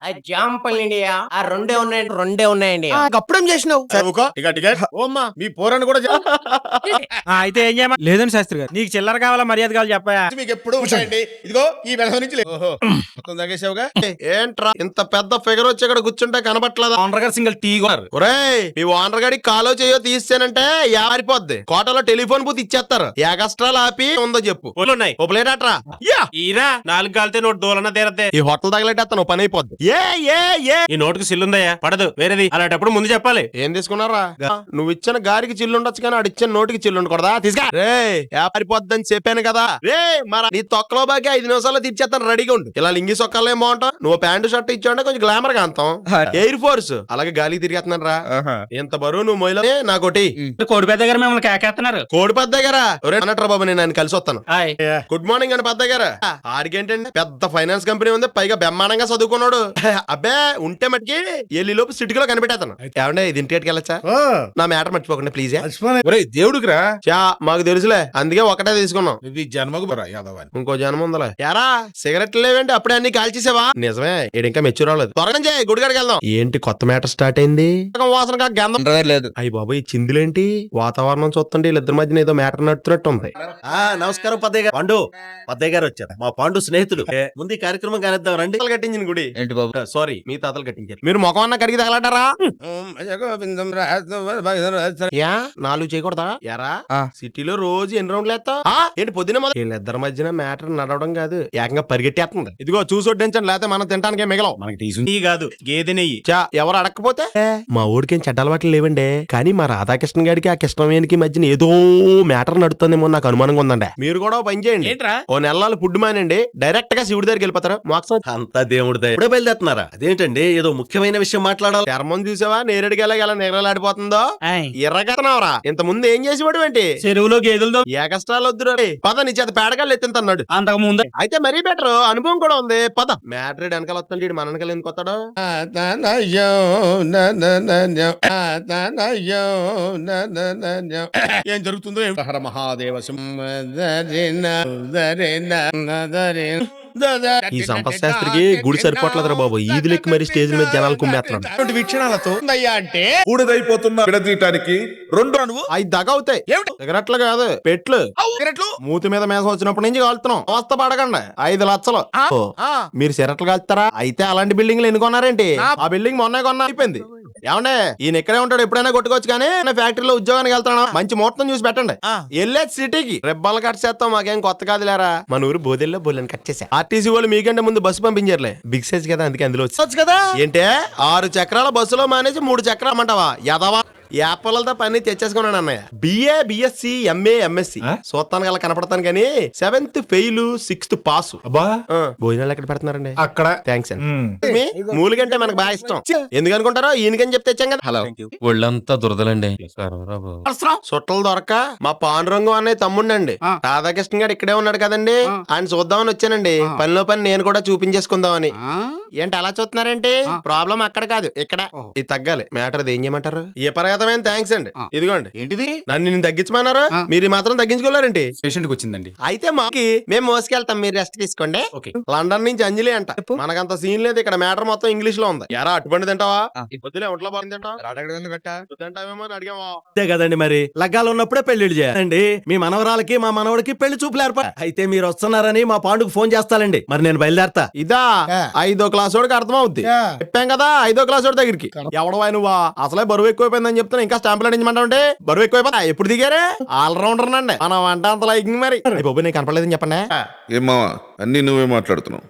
ఆ జాంపల్ ఇండియా ఆ రెండే ఉన్నాయండి రెండే ఉన్నాయండి అప్పుడేం చేసినావు చదువుకో ఇక టికెట్ ఓ అమ్మా మీ పోరని కూడా చెప్పు. ఆ, అయితే ఏం చేయమా లేదండి శాస్త్రి గారు నీకు చిల్లర కావాలా మర్యాద కావాలి చెప్పాయా మీకు ఎప్పుడు ఉంటాయండి ఇదిగో ఈ వెధవ నుంచి లే- ఓహో మొత్తం తగ్గేసావుగా ఏంట్రా ఇంత పెద్ద ఫిగర్ వచ్చి ఇక్కడ కూర్చుంటే కనబట్లేదా ఓనర్ గారు సింగిల్ టీ కొన్నారు ఒరేయ్ మీ ఓనర్ గడికి కాలో చేయో తీసానంటే యారిపోద్ది కోటలో టెలిఫోన్ బూత్ ఇచ్చేస్తారు ఎగస్ట్రాలు ఆపి ఉందో చెప్పు పూలు ఉన్నాయి ఓ ప్లేట్ అట్రా యా ఈరా నాలుగు కాలితే నోట్ దూలన తీరద్దే ఈ హోటల్ తగలేటేస్తాను పని అయిపోద్ది ఏ ఏ ఏ ఈ నోటుకు సిల్లుందయ్యా పడదు వేరేది అలాంటప్పుడు ముందు చెప్పాలి ఏం తీసుకున్నారా నువ్వు ఇచ్చిన గారికి చిల్లు ఉండొచ్చు కానీ ఆడు ఇచ్చిన నోటికి చిల్లు ఉండకూడదా తీసుకా రే వ్యాపారిపోద్దని చెప్పాను కదా రే మరి నీ తొక్కలో బాగా ఐదు నిమిషాల్లో తీర్చేస్తాను రెడీగా ఉండు ఇలా లింగి సొక్కలు ఏం బాగుంటావు నువ్వు ప్యాంటు షర్ట్ ఇచ్చావంటే కొంచెం గ్లామర్ గా అంతాం ఎయిర్ ఫోర్స్ అలాగే గాలికి తిరిగేస్తున్నాను రా ఇంత బరువు నువ్వు మొయ్యలే నాకోటి కోడి పెద్ద గారు మిమ్మల్ని కేకేస్తున్నారు కోడి పెద్ద గారా ఒరే అన్నట్రా బాబు నేను ఆయన కలిసి వస్తాను హాయ్ గుడ్ మార్నింగ్ అండి పెద్ద గారు ఆడికేంటండి పెద్ద ఫైనాన్స్ కంపెనీ ఉంది పైగా బ్రహ్మాండంగా చదువుకున్నాడు అబ్బే ఉంటే మటుకి ఎల్లి లోపు సిటీలో కనిపెట్టేస్తాను ఏమంటే ఇది ఇంటికి వెళ్ళచ్చా ఓ, నా మ్యాటర్ మర్చిపోకండి ప్లీజ్ మర్చిపోలే. ఒరేయ్ దేవుడికి రా చా మాకు తెలుసులే అందుకే ఒకటే తీసుకున్నాం ఇది జన్మకు రా యాదవ్ అని ఇంకో జన్మ ఉందలే యారా సిగరెట్లు లేవేంటి అప్పుడే అన్ని కాల్చేసావా నిజమే ఈడు ఇంకా మెచ్యూర్ అవ్వలేదు త్వరగా చేయి గుడిగాడికి వెళ్దాం ఏంటి కొత్త మ్యాటర్ స్టార్ట్ అయింది వాసన గంధం లేదు అయ్యి బాబు ఈ చిందులేంటి వాతావరణం చూస్తుంటే వీళ్ళిద్దరి మధ్యన ఏదో మ్యాటర్ నడుతున్నట్టు ఉంది ఆ నమస్కారం పద్దయ్య గారు పాండు పద్దయ్య గారు వచ్చారు మా పాండు స్నేహితుడు ఏ, ముందు ఈ కార్యక్రమం కానిద్దాం రండి తాతలు కట్టించిన గుడి ఏంటి బాబు సారీ మీ తాతలు కట్టించారు మీరు ముఖం అన్న కడిగి తగలటారా ఓం భజ గోవిందం రా- రా- యా నాలుగు చేయకూడదా యారా సిటీలో రోజు ఎన్ని రౌండ్లు వేస్తావు ఏంటి పొద్దున మొదలు వీళ్ళిద్దరి మధ్యన మ్యాటర్ నడవడం కాదు ఏకంగా పరిగెట్టేస్తుంది ఇదిగో చూసొడ్డించండి లేకపోతే మనం తినడానికి మిగలవు మనకి టీ టీ కాదు గేదె నెయ్యి చా ఎవరు అడగకపోతే మా ఊడికి ఏం చెడ్డ అలవాట్లు లేవండి కానీ మా రాధాకృష్ణ గారికి ఆ కృష్ణవేణికి మధ్యన ఏదో మ్యాటర్ నడుతుందేమో నాకు అనుమానంగా ఉందండి మీరు కూడా ఓ పని చేయండి ఏంట్రా ఓ నెలలు ఫుడ్ మానండి డైరెక్ట్ గా శివుడి దగ్గరికి వెళ్ళిపోతారు మోక్షం అంతా దేవుడి దయ ఇప్పుడే బయలుదేరుతున్నారా అదేంటండి ఏదో ముఖ్యమైన విషయం మాట్లాడాలి చర్మం చూసావా నేరేడుకి ఎలా ఎలా నిగలాడిపోతుందో హాయ్. ఎర్రగతనవరా ఇంత ముందు ఏం చేసేవాడు ఏంటి చెరువులో గేదెలతో ఏ కష్టాలు వద్దురా రే. పద నీ చేత పేడగాళ్ళు ఎత్తింతన్నాడు అంతకు ముందు అయితే మరీ బెటర్ అనుభవం కూడా ఉంది పద మ్యాటర్ వెనకాల వస్తాడు వీడు మన వెనకాల ఎందుకు వస్తాడు ఆ, తానయ్యో, న- న- న- న- ఆ, తానయ్యో, న- న- న- న- ఏం జరుగుతుందో ఏమిటో. హర మహాదేవ సింహ దరిన, దరిన, దరిన, దద- ఈ సంపత్ శాస్త్రికి గుడి సరిపోట్లేదురా బాబు ఈదులెక్కి మరి స్టేజ్ మీద జనాలు కుమ్మేస్తున్నాడు అటువంటి వీక్షణాలతో ఉందయ్యా అంటే ఊడదైపోతున్న విడదీయటానికి రెండు నువ్వు అవి దగ అవుతాయి ఏమిటి? సిగరెట్లు కాదు పెట్లు సిగరెట్లు మూతి మీద మేసం వచ్చినప్పటి నుంచి కాలుతున్నాం అవస్థ పడకండి ఐదు లక్షలు ఓ, ఆ, మీరు సిగరెట్లు కాల్తారా అయితే అలాంటి బిల్డింగ్లు ఎన్ని కొన్నారేంటి నా- ఆ బిల్డింగ్ మొన్న కొన్నా అయిపోయింది ఏమండే ఈయన ఇక్కడే ఉంటాడు ఎప్పుడైనా కొట్టుకోవచ్చు కానీ నా ఫ్యాక్టరీలో ఉద్యోగానికి వెళ్తాను మంచి ముహూర్తం చూసి పెట్టండి ఆ. వెళ్ళేది సిటీకి రెబ్బలు కట్ చేస్తాం మాకేం కొత్త కాదులేరా మన ఊరు బోదెల్లో బోలని కట్ చేసా ఆర్టీసీ వాళ్ళు మీకంటే ముందు బస్సు పంపించారులే బిగ్ సైజ్ కదా అందుకే అందులో వచ్చి వచ్చు కదా ఏంటే ఆరు చక్రాల బస్సులో మానేసి మూడు చక్రాలు అమ్మంటావా యదవా యాపలతో పని తెచ్చేసుకున్నాను అన్నయ్య బిఏ బిఎస్సి ఎంఏ ఎంఎస్సి చూస్తాను గల కనపడతాను కానీ సెవెంత్ ఫెయిల్ సిక్స్త్ పాస్ అబ్బా భోజనాలు ఎక్కడ పెడుతున్నారండి అక్కడ థ్యాంక్స్ అండి మీ మూలికంటే మనకు బాగా ఇష్టం ఎందుకు అనుకుంటారో ఈయనకని చెప్తే తెచ్చాం కదా హలో ఒళ్ళంతా దురదలండి సుట్టలు దొరక మా పాండురంగం అన్నయ్య తమ్ముండండి రాధాకృష్ణ గారు ఇక్కడే ఉన్నాడు కదండి ఆయన చూద్దామని వచ్చానండి పనిలో పని నేను కూడా చూపించేసుకుందామని ఏంటి అలా చూస్తున్నారేంటి ప్రాబ్లం అక్కడ కాదు ఇక్కడ ఇది తగ్గాలి మ్యాటర్ ఏం చేయమంటారు ఏ పర్యాతమైన థ్యాంక్స్ అండి ఇదిగోండి ఏంటిది నన్ను నేను తగ్గించమన్నారు మీరు ఈ మాత్రం తగ్గించుకోలేరండి పేషెంట్ కి వచ్చిందండి అయితే మాకి మేము మోసుకెళ్తాం మీరు రెస్ట్ తీసుకోండి ఓకే లండన్ నుంచి అంజలి అంట మనకంత సీన్ లేదు ఇక్కడ మ్యాటర్ మొత్తం ఇంగ్లీష్ లో ఉంది ఎరా అటువంటి తింటావా వద్దులే ఒంట్లో బాగా తింటావా తింటావేమో అని అడిగావా అంతే కదండి మరి లగ్గాలు ఉన్నప్పుడే పెళ్లిళ్ళు చేయాలండి మీ మనవరాలకి మా మనవడికి పెళ్లి చూపులు ఏర్పా అయితే మీరు వస్తున్నారని మా పాండుకు ఫోన్ చేస్తానండి మరి నేను బయలుదేరతా ఇదా ఐదో క్లాస్ వాడికి అర్థం అవుద్ది చెప్పాం కదా ఐదో క్లాస్ వాడి దగ్గరికి ఎవడవా నువ్వా అసలే బరువు ఎక్కువైపోయిందని చెప్తున్నా ఇంకా స్టాంపులు అందించమంటే బరువు ఎక్కువైపోతా ఎప్పుడు దిగారే ఆల్ రౌండర్ నండి మనం వంట అంత లైకింగ్ మరి అయ్య బాబు నీకు కనపడలేదని చెప్పండి ఏం మావా అన్ని నువ్వే మాట్లాడుతున్నావు